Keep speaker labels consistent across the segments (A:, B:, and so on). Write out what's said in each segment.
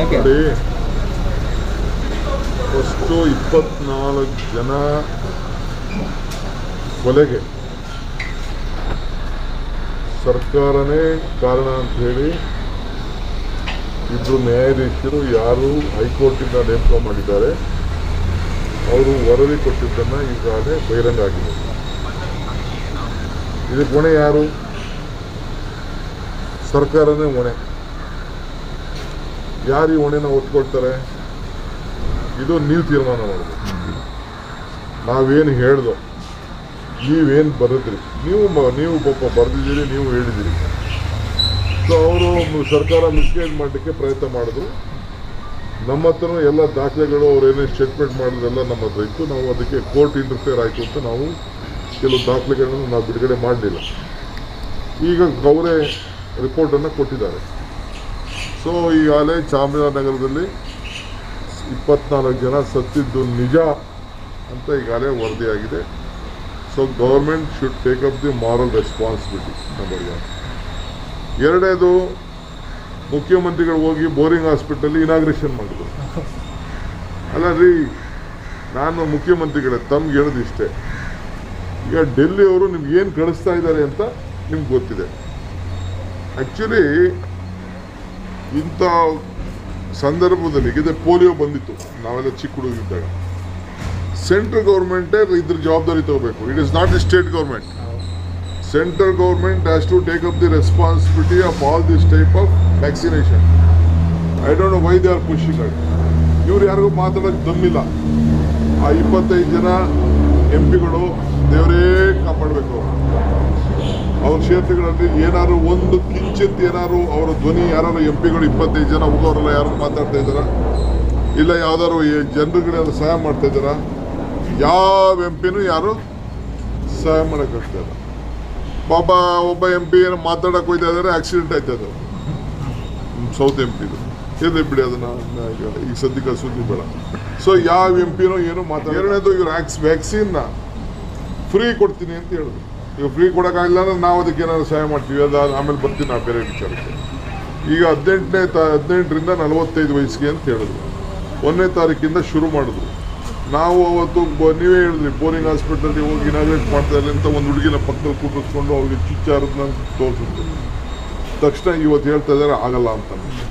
A: ಯಾಕೆ
B: ನೋಡಿ ಫಸ್ಟು ಇಪ್ಪತ್ನಾಲ್ಕು ಜನ ಕೊಲೆಗೆ ಸರ್ಕಾರನೇ ಕಾರಣ ಅಂತ ಹೇಳಿ ಇಬ್ಬರು ನ್ಯಾಯಾಧೀಶರು ಯಾರು ಹೈಕೋರ್ಟಿಂದ ನೇಮಕ ಮಾಡಿದ್ದಾರೆ ಅವರು ವರದಿ ಕೊಟ್ಟಿದ್ದನ್ನು ಈಗಾಗಲೇ ಬಹಿರಂಗ ಆಗಿದೆ ಇದಕ್ಕೆ ಹೊಣೆ ಯಾರು ಸರ್ಕಾರನೇ ಹೊಣೆ ಯಾರು ಈ ಹೊಣೆನ ಒತ್ಕೊಳ್ತಾರೆ ಇದು ನೀವು ತೀರ್ಮಾನ ಮಾಡಬೇಕು ನಾವೇನು ಹೇಳ್ದೋ ನೀವೇನು ಬರೆದ್ರಿ ನೀವು ಮ- ನೀವು ಪಾಪ ಬರೆದಿದ್ದೀರಿ ನೀವು ಹೇಳಿದ್ದೀರಿ ಸೊ ಅವರು ಸರ್ಕಾರ ಮಿಸ್ಗೈಡ್ ಮಾಡಲಿಕ್ಕೆ ಪ್ರಯತ್ನ ಮಾಡಿದ್ರು ನಮ್ಮ ಹತ್ರನೂ ಎಲ್ಲ ದಾಖಲೆಗಳು ಅವ್ರು ಏನೇನು ಸ್ಟೇಟ್ಮೆಂಟ್ ಮಾಡಿದ್ರೆಲ್ಲ ನಮ್ಮ ಹತ್ರ ಇತ್ತು ನಾವು ಅದಕ್ಕೆ ಕೋರ್ಟ್ ಇಂಟರ್ಫಿಯರ್ ಆಯಿತು ಅಂತ ನಾವು ಕೆಲವು ದಾಖಲೆಗಳನ್ನು ನಾವು ಬಿಡುಗಡೆ ಮಾಡಲಿಲ್ಲ ಈಗ ಅವರೇ ರಿಪೋರ್ಟನ್ನು ಕೊಟ್ಟಿದ್ದಾರೆ ಸೊ ಈಗಾಗಲೇ ಚಾಮರಾಜನಗರದಲ್ಲಿ ಇಪ್ಪತ್ನಾಲ್ಕು ಜನ ಸತ್ತಿದ್ದು ನಿಜ ಅಂತ ಈಗಾಗಲೇ ವರದಿಯಾಗಿದೆ so government should take up the moral responsibility number one ಎರಡನೇದು ಮುಖ್ಯಮಂತ್ರಿಗಳು ಹೋಗಿ ಬೋರಿಂಗ್ ಹಾಸ್ಪಿಟಲ್ ಇನಾಗ್ರೇಷನ್ ಮಾಡಿದ್ರು ಅಲ್ಲ ರೀ ನಾನು ಮುಖ್ಯಮಂತ್ರಿಗಳೇ ತಮ್ಗೆ ಹೇಳೋದು ಇಷ್ಟೇ ಈಗ ಡೆಲ್ಲಿಯವರು ನಿಮ್ಗೆ ಏನು ಕಳಿಸ್ತಾ ಇದ್ದಾರೆ ಅಂತ ನಿಮ್ಗೆ ಗೊತ್ತಿದೆ ಆ್ಯಕ್ಚುಲಿ ಇಂಥ ಸಂದರ್ಭದಲ್ಲಿ ಇದೆ ಪೋಲಿಯೋ ಬಂದಿತ್ತು ನಾವೆಲ್ಲ ಚಿಕ್ಕ ಹುಡುಗಿದ್ದಾಗ ಸೆಂಟ್ರಲ್ ಗೌರ್ಮೆಂಟೇ ಇದ್ರ ಜವಾಬ್ದಾರಿ ತಗೋಬೇಕು it is not the state government central government has to take up the responsibility of all this type of vaccination I don't know why they are pushing it ಇವ್ರು ಯಾರಿಗೂ ಮಾತಾಡೋಕ್ಕೆ ದಮ್ಮಿಲ್ಲ ಆ ಇಪ್ಪತ್ತೈದು ಜನ ಎಂ ಪಿಗಳು ದೇವರೇ ಕಾಪಾಡಬೇಕು ಅವ್ರ ಕ್ಷೇತ್ರಗಳಲ್ಲಿ ಏನಾದ್ರು ಒಂದು ಕಿಂಚಿತ್ ಏನಾದ್ರು ಅವರ ಧ್ವನಿ ಯಾರು ಎಂ ಪಿಗಳು ಇಪ್ಪತ್ತೈದು ಜನ ಹೋಗೋರೆಲ್ಲ ಯಾರು ಮಾತಾಡ್ತಾ ಇದ್ದಾರ ಇಲ್ಲ ಯಾವ್ದಾದ್ರು ಜನರುಗಳೆಲ್ಲ ಸಹಾಯ ಮಾಡ್ತಾ ಇದ್ದಾರ ಯಾವ ಎಂ ಪಿನೂ ಯಾರು ಸಹಾಯ ಮಾಡೋಕ್ಕಾಗ್ತಾ ಇಲ್ಲ ಪಾಪ ಒಬ್ಬ ಎಂ ಪಿ ಏನೋ ಮಾತಾಡಕ್ಕೆ ಹೋಯ್ತಾ ಇದ್ದಾರೆ ಆಕ್ಸಿಡೆಂಟ್ ಆಯ್ತಾ ಇದೆ ಸೌತ್ ಎಂ ಪಿದು ಇರಲಿ ಬಿಡಿ ಅದನ್ನ ನ- ಈಗ ಈಗ ಸದ್ಯಕ್ಕೆ ಸುದ್ದಿ ಬೇಡ ಸೊ ಯಾವ ಎಂ ಪಿನೋ ಏನೋ ಮಾತಾಡ ಎರಡನೇದು ಇವ್ರು ಆಕ್ಸ್ ವ್ಯಾಕ್ಸಿನ್ನ ಫ್ರೀ ಕೊಡ್ತೀನಿ ಅಂತ ಹೇಳಿದ್ರು ಈಗ ಫ್ರೀ ಕೊಡೋಕ್ಕಾಗಿಲ್ಲ ಅಂದ್ರೆ ನಾವು ಅದಕ್ಕೆ ಏನಾದ್ರು ಸಹಾಯ ಮಾಡ್ತೀವಿ ಅದು ಆಮೇಲೆ ಬರ್ತೀನಿ ನಾವು ಬೇರೆ ವಿಚಾರಕ್ಕೆ ಈಗ ಹದಿನೆಂಟನೇ ತಾ ಹದಿನೆಂಟರಿಂದ ನಲವತ್ತೈದು ವಯಸ್ಸಿಗೆ ಅಂತ ಹೇಳಿದ್ರು ಒಂದನೇ ತಾರೀಕಿಂದ ಶುರು ಮಾಡಿದ್ರು ನಾವು ಅವತ್ತು ಬ- ನೀವೇ ಹೇಳಿದ್ರಿ ಬೋರಿಂಗ್ ಹಾಸ್ಪಿಟಲ್ಗೆ ಹೋಗಿ ಇನಾಗ್ರೇಟ್ ಮಾಡ್ತಾ ಇಲ್ಲ ಅಂತ ಒಂದು ಹುಡುಗಿನ ಪಕ್ಕದಲ್ಲಿ ಕೂಡಿಸ್ಕೊಂಡು ಅವ್ರಿಗೆ ಚುಚ್ಚಾರದನ್ನ ತೋರಿಸಿದ್ರು ತಕ್ಷಣ ಇವತ್ತು ಹೇಳ್ತಾ ಇದ್ದಾರೆ ಆಗಲ್ಲ ಅಂತ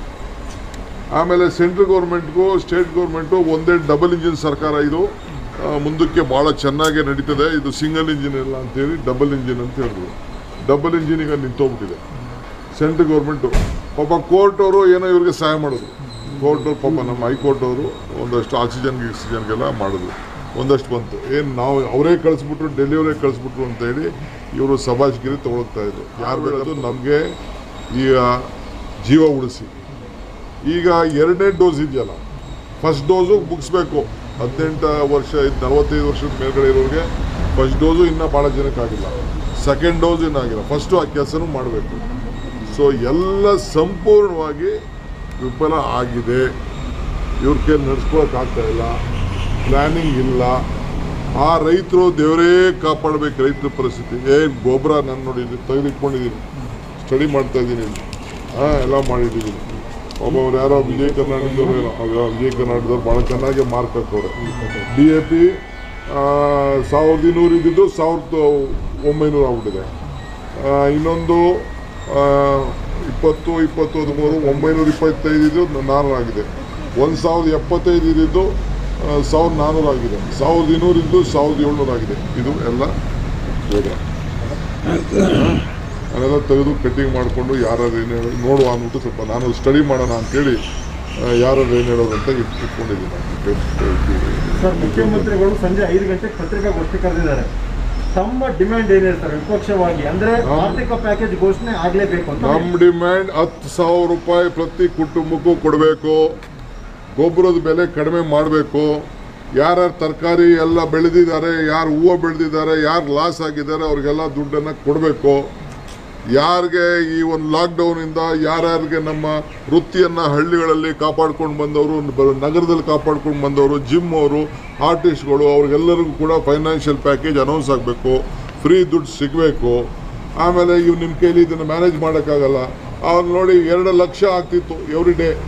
B: ಆಮೇಲೆ ಸೆಂಟ್ರಲ್ ಗೌರ್ಮೆಂಟ್ಗೂ ಸ್ಟೇಟ್ ಗೌರ್ಮೆಂಟು ಒಂದೇ ಡಬಲ್ ಇಂಜಿನ್ ಸರ್ಕಾರ ಇದು ಆ, ಮುಂದಕ್ಕೆ ಭಾಳ ಚೆನ್ನಾಗಿ ನಡೀತದೆ ಇದು ಸಿಂಗಲ್ ಇಂಜಿನ್ ಇಲ್ಲ ಅಂತೇಳಿ ಡಬಲ್ ಇಂಜಿನ್ ಅಂತ ಹೇಳಿದ್ರು ಡಬಲ್ ಇಂಜಿನ್ ಈಗ ನಿಂತೋಗ್ಬಿಟ್ಟಿದೆ ಸೆಂಟ್ರಲ್ ಗೌರ್ಮೆಂಟು ಪಾಪ ಕೋರ್ಟ್ ಅವರು ಏನೋ ಇವ್ರಿಗೆ ಸಹಾಯ ಮಾಡಿದ್ರು ಕೋರ್ಟ್ ಅವ್ರು ಪಾಪ ನಮ್ಮ ಹೈಕೋರ್ಟ್ ಅವರು ಒಂದಷ್ಟು ಆಕ್ಸಿಜನ್ ಗಿಕ್ಸಿಜನ್ಗೆಲ್ಲ ಮಾಡಿದ್ರು ಒಂದಷ್ಟು ಬಂತು ಏನು ನಾವು ಅವರೇ ಕಳಿಸ್ಬಿಟ್ರು ಡೆಲಿವರೇ ಕಳಿಸ್ಬಿಟ್ರು ಅಂತ ಹೇಳಿ ಇವರು ಸಭಾಷ್ಗಿರಿ ತೊಗೊಳ್ತಾ ಇದ್ರು ಯಾರು ಬೇಕಾದ್ರು ನಮಗೆ ಈಗ ಜೀವ ಉಳಿಸಿ ಈಗ ಎರಡನೇ ಡೋಸ್ ಇದೆಯಲ್ಲ ಫಸ್ಟ್ ಡೋಸು ಮುಗಿಸ್ಬೇಕು ಹದಿನೆಂಟು ವರ್ಷ ಇದು ನಲವತ್ತೈದು ವರ್ಷದ ಮೇಲ್ಗಡೆ ಇರೋರಿಗೆ ಫಸ್ಟ್ ಡೋಸು ಇನ್ನೂ ಭಾಳ ಜನಕ್ಕಾಗಿಲ್ಲ ಸೆಕೆಂಡ್ ಡೋಸ್ ಇನ್ನೂ ಆಗಿಲ್ಲ ಫಸ್ಟು ಆ ಕೆಲಸನೂ ಮಾಡಬೇಕು ಸೊ ಎಲ್ಲ ಸಂಪೂರ್ಣವಾಗಿ ವಿಫಲ ಆಗಿದೆ ಇವ್ರ ಕೈಲಿ ನಡ್ಸ್ಕೊಳಕ್ಕಾಗ್ತಾ ಇಲ್ಲ ಪ್ಲ್ಯಾನಿಂಗ್ ಇಲ್ಲ ಆ ರೈತರು ದೇವರೇ ಕಾಪಾಡಬೇಕು ರೈತರ ಪರಿಸ್ಥಿತಿ ಏ ಗೊಬ್ಬರ ನಾನು ನೋಡಿ ತೆಗೆದಿಟ್ಕೊಂಡಿದ್ದೀನಿ ಸ್ಟಡಿ ಮಾಡ್ತಾ ಇದ್ದೀನಿ ಹಾಂ ಎಲ್ಲ ಮಾಡಿದ್ದೀನಿ ಒಬ್ಬೊಬ್ರು ಯಾರೋ ವಿಜಯ ಕರ್ನಾಟಕದವ್ರು ಏನೋ ಅವ್ರು ವಿಜಯ ಕರ್ನಾಟಕದವ್ರು ಭಾಳ ಚೆನ್ನಾಗಿ ಮಾರ್ಕ್ ಹಾಕೋರೆ ಡಿ ಎ ಪಿ ಸಾವಿರದ ಇನ್ನೂರು ಇದ್ದಿದ್ದು ಸಾವಿರದ ಒಂಬೈನೂರು ಆಗ್ಬಿಟ್ಟಿದೆ ಆ, ಇನ್ನೊಂದು ಆ, ಇಪ್ಪತ್ತು ಇಪ್ಪತ್ತು ಹದಿಮೂರು ಒಂಬೈನೂರ ಇಪ್ಪತ್ತೈದು ಇದ್ದು ನಾನ್ನೂರು ಆಗಿದೆ ಒಂದು ಸಾವಿರದ ಎಪ್ಪತ್ತೈದು ಇದ್ದಿದ್ದು ಆ, ಸಾವಿರದ ನಾನ್ನೂರು ಆಗಿದೆ ಸಾವಿರದ ಇನ್ನೂರು ಇದ್ದು ಸಾವಿರದ ಏಳ್ನೂರು ಆಗಿದೆ ಇದು ಎಲ್ಲ ಯೋಗ ಅದೆಲ್ಲ ತೆಗೆದು ಕಟ್ಟಿಂಗ್ ಮಾಡಿಕೊಂಡು ಯಾರು ಏನು ಹೇಳೋದು ನೋಡುವ ಅಂದ್ಬಿಟ್ಟು ಸ್ವಲ್ಪ ನಾನು ಸ್ಟಡಿ ಮಾಡೋಣ ಅಂತೇಳಿ ಯಾರು ಏನು ಹೇಳೋದು ಅಂತ ಇಟ್- ಇಟ್ಕೊಂಡಿದ್ದೀನಿ
C: ಸರ್ ಮುಖ್ಯಮಂತ್ರಿಗಳು ಸಂಜೆ ಐದು ಗಂಟೆಗೆ ಪತ್ರಿಕಾಗೋಷ್ಠಿ ಕರೆದಿದ್ದಾರೆ ತಮ್ಮ ಡಿಮ್ಯಾಂಡ್ ಏನಿದೆ ಸರ್ ವಿಪಕ್ಷವಾಗಿ ಅಂದ್ರೆ
B: ನಮ್ಮ-
C: ಆರ್ಥಿಕ ಪ್ಯಾಕೇಜ್ ಘೋಷಣೆ ಆಗ್ಲೇಬೇಕು ಅಂತ
B: ನಮ್ಮ ಡಿಮ್ಯಾಂಡ್ ಹತ್ತು ಸಾವಿರ ರೂಪಾಯಿ ಪ್ರತಿ ಕುಟುಂಬಕ್ಕೂ ಕೊಡಬೇಕು ಗೊಬ್ಬರದ ಬೆಲೆ ಕಡಿಮೆ ಮಾಡಬೇಕು ಯಾರ್ಯಾರು ತರಕಾರಿ ಎಲ್ಲ ಬೆಳೆದಿದ್ದಾರೆ ಯಾರು ಹೂವು ಬೆಳೆದಿದ್ದಾರೆ ಯಾರು ಲಾಸ್ ಆಗಿದ್ದಾರೆ ಅವ್ರಿಗೆಲ್ಲ ದುಡ್ಡನ್ನು ಕೊಡಬೇಕು ಯಾರಿಗೆ ಈ ಒಂದು ಲಾಕ್ಡೌನಿಂದ ಯಾರ್ಯಾರಿಗೆ ನಮ್ಮ ವೃತ್ತಿಯನ್ನು ಹಳ್ಳಿಗಳಲ್ಲಿ ಕಾಪಾಡ್ಕೊಂಡು ಬಂದವರು ಬ- ನಗರದಲ್ಲಿ ಕಾಪಾಡ್ಕೊಂಡು ಬಂದವರು ಜಿಮ್ ಅವರು ಆರ್ಟಿಸ್ಟ್ಗಳು ಅವ್ರಿಗೆಲ್ಲರಿಗೂ ಕೂಡ ಫೈನಾನ್ಷಿಯಲ್ ಪ್ಯಾಕೇಜ್ ಅನೌನ್ಸ್ ಆಗಬೇಕು ಫ್ರೀ ದುಡ್ಡು ಸಿಗಬೇಕು ಆಮೇಲೆ ಇವು ನಿಮ್ಮ ಕೈಲಿ ಇದನ್ನು ಮ್ಯಾನೇಜ್ ಮಾಡೋಕ್ಕಾಗಲ್ಲ ಅವ್ರು ನೋಡಿ ಎರಡು ಲಕ್ಷ ಆಗ್ತಿತ್ತು ಎವ್ರಿ ಡೇ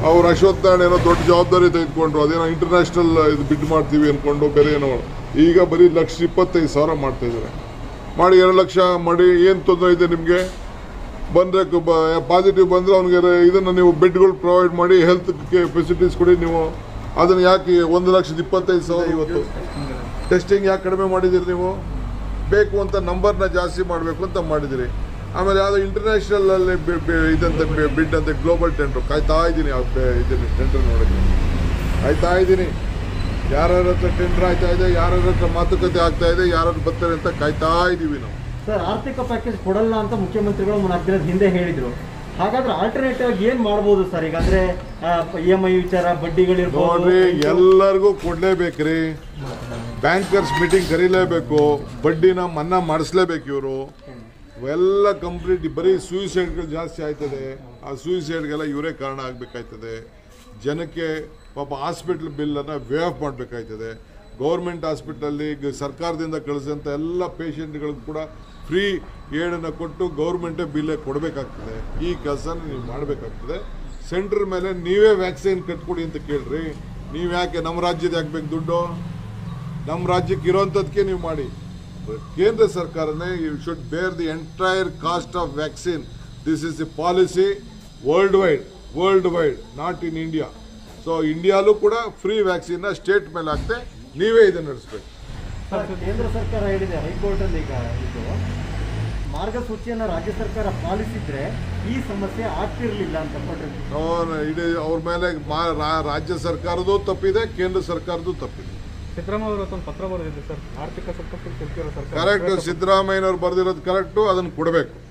B: ಅವ್ರು ಅಶ್ವತ್ಥ ನಾರಾಯಣ ಏನೋ ದೊಡ್ಡ ಜವಾಬ್ದಾರಿ ತೆಗೆದುಕೊಂಡ್ರು ಅದೇನೋ ಇಂಟರ್ನ್ಯಾಷನಲ್ ಇದು ಬಿಡ್ ಮಾಡ್ತೀವಿ ಅನ್ಕೊಂಡು ಬೇರೆ ಏನೋ ಈಗ ಬರೀ ಲಕ್ಷ ಇಪ್ಪತ್ತೈದು ಸಾವಿರ ಮಾಡ್ತಾ ಇದ್ದಾರೆ ಮಾಡಿ ಎರಡು ಲಕ್ಷ ಮಾಡಿ ಏನು ತೊಂದರೆ ಇದೆ ನಿಮಗೆ ಬಂದರೆ ಪಾಸಿಟಿವ್ ಬಂದರೆ ಅವ್ನಿಗೆ ಇದನ್ನು ನೀವು ಬೆಡ್ಗಳು ಪ್ರೊವೈಡ್ ಮಾಡಿ ಹೆಲ್ತ್ ಫೆಸಿಲಿಟೀಸ್ ಕೊಡಿ ನೀವು ಅದನ್ನು ಯಾಕೆ ಒಂದು ಲಕ್ಷದ ಇಪ್ಪತ್ತೈದು ಸಾವಿರ ಇವತ್ತು ಟೆಸ್ಟಿಂಗ್ ಯಾಕೆ ಕಡಿಮೆ ಮಾಡಿದ್ದೀರಿ ನೀವು ಬೇಕು ಅಂತ ನಂಬರ್ನ ಜಾಸ್ತಿ ಮಾಡಬೇಕು ಅಂತ ಮಾಡಿದಿರಿ ಆಮೇಲೆ ಯಾವುದೋ ಇಂಟರ್ನ್ಯಾಷನಲ್ ಅಲ್ಲಿ ಬಿ- ಬಿ- ಇದಂತೆ ಬಿ- ಬಿಡ್ ಅಂತ ಗ್ಲೋಬಲ್ ಟೆಂಡರ್ ಕಾಯ್ತಾ ಇದ್ದೀನಿ ಆ ಬೆ- ಇದನ್ನ ಟೆಂಡರ್ ನೋಡೋಕ್ಕೆ ಕಾಯ್ತಾ ಇದ್ದೀನಿ ಯಾರ್ಯಾರ ಹತ್ರ ಟೆಂಡರ್ ಆಯ್ತಾ ಇದೆ ಯಾರ್ಯಾರ ಹತ್ರ ಮಾತುಕತೆ ಆಗ್ತಾ ಇದೆ ಯಾರು ಬರ್ತಾರೆ ಅಂತ ಕಾಯ್ತಾ ಇದ್ದೀವಿ ನಾವು
C: ಸರ್ ಆರ್ಥಿಕ ಪ್ಯಾಕೇಜ್ ಕೊಡಲ್ಲ ಅಂತ ಮುಖ್ಯಮಂತ್ರಿಗಳು ನಾಲ್ಕು ದಿನದ ಹಿಂದೆ ಹೇಳಿದ್ರು ಹಾಗಾದ್ರೆ ಆಲ್ಟರ್ನೇಟಿವ್ ಆಗಿ ಏನ್ ಮಾಡ್ಬೋದು ಸರ್ ಈಗ ಅಂದ್ರೆ ಇ ಎಂ ಐ ವಿಚಾರ ಬಡ್ಡಿಗಳಿರ್ಬೋದು
B: ನೋಡ್ರಿ ಎಲ್ಲರಿಗೂ ಕೊಡ್ಲೇಬೇಕ್ರಿ ಬ್ಯಾಂಕರ್ಸ್ ಮೀಟಿಂಗ್ ಕರೀಲೇಬೇಕು ಬಡ್ಡಿನ ಮನ್ನಾ ಮಾಡಿಸ್ಲೇಬೇಕು ಇವರು ಎಲ್ಲ ಕಂಪ್ಲೀಟ್ ಬರೀ ಸೂಯಿಸೈಡ್ಗಳು ಜಾಸ್ತಿ ಆಯ್ತದೆ ಆ ಸೂಯಿಸೈಡ್ಗೆಲ್ಲ ಇವರೇ ಕಾರಣ ಆಗಬೇಕಾಯ್ತದೆ ಜನಕ್ಕೆ ಪಾಪ ಹಾಸ್ಪಿಟ್ಲ್ ಬಿಲ್ಲನ್ನು ವೇ ಆಫ್ ಮಾಡಬೇಕಾಯ್ತದೆ ಗೌರ್ಮೆಂಟ್ ಹಾಸ್ಪಿಟ್ಲಲ್ಲಿ ಸರ್ಕಾರದಿಂದ ಕಳಿಸಿದಂಥ ಎಲ್ಲ ಪೇಷಂಟ್ಗಳಿಗೂ ಕೂಡ ಫ್ರೀ ಏಡನ್ನು ಕೊಟ್ಟು ಗೌರ್ಮೆಂಟೇ ಬಿಲ್ಲೇ ಕೊಡಬೇಕಾಗ್ತದೆ ಈ ಕೆಲಸನ ನೀವು ಮಾಡಬೇಕಾಗ್ತದೆ ಸೆಂಟ್ರ್ ಮೇಲೆ ನೀವೇ ವ್ಯಾಕ್ಸಿನ್ ಕಟ್ಕೊಡಿ ಅಂತ ಕೇಳ್ರಿ ನೀವು ಯಾಕೆ ನಮ್ಮ ರಾಜ್ಯದ ಹಾಕ್ಬೇಕು ದುಡ್ಡು ನಮ್ಮ ರಾಜ್ಯಕ್ಕೆ ಇರೋಂಥದ್ದಕ್ಕೆ ನೀವು ಮಾಡಿ ಕೇಂದ್ರ ಸರ್ಕಾರನೇ you should bear the entire cost of vaccine this is the policy worldwide worldwide not in India so ಇಂಡಿಯಾಲೂ ಕೂಡ ಫ್ರೀ ವ್ಯಾಕ್ಸಿನ್ನ ಸ್ಟೇಟ್ ಮೇಲೆ ಹಾಕ್ತೆ ನೀವೇ ಇದನ್ನು ನಡೆಸ್ಬೇಕು
C: ಸರ್, ಕೇಂದ್ರ ಸರ್ಕಾರ ಹೇಳಿದೆ ಹೈಕೋರ್ಟ್ ಅಲ್ಲಿ ಈಗ ಇದು ಮಾರ್ಗಸೂಚಿಯನ್ನ ರಾಜ್ಯ ಸರ್ಕಾರ ಪಾಲಿಸಿದ್ರೆ ಈ ಸಮಸ್ಯೆ ಆಗ್ತಿರ್ಲಿಲ್ಲ ಅಂತ ಕೊಟ್ರೆ
B: ಅವ್ರ ಇಡೀ ಅವ್ರ ಮೇಲೆ ಮಾ- ರಾ- ರಾಜ್ಯ ಸರ್ಕಾರದ್ದು ತಪ್ಪಿದೆ ಕೇಂದ್ರ ಸರ್ಕಾರದ್ದು ತಪ್ಪಿದೆ
A: ಸಿದ್ದರಾಮಯ್ಯ ಅವರು ಒಂದು ಪತ್ರ ಬರೆದಿದ್ರು ಸರ್ ಆರ್ಥಿಕ ಸಂಕಷ್ಟ ಸಿಕ್ಕಿರೋ ಸರ್ಕಾರ
B: ಕರೆಕ್ಟ್ ಸಿದ್ದರಾಮಯ್ಯನವ್ರು ಬರೆದಿರೋದು ಕರೆಕ್ಟು ಅದನ್ನು ಕೊಡಬೇಕು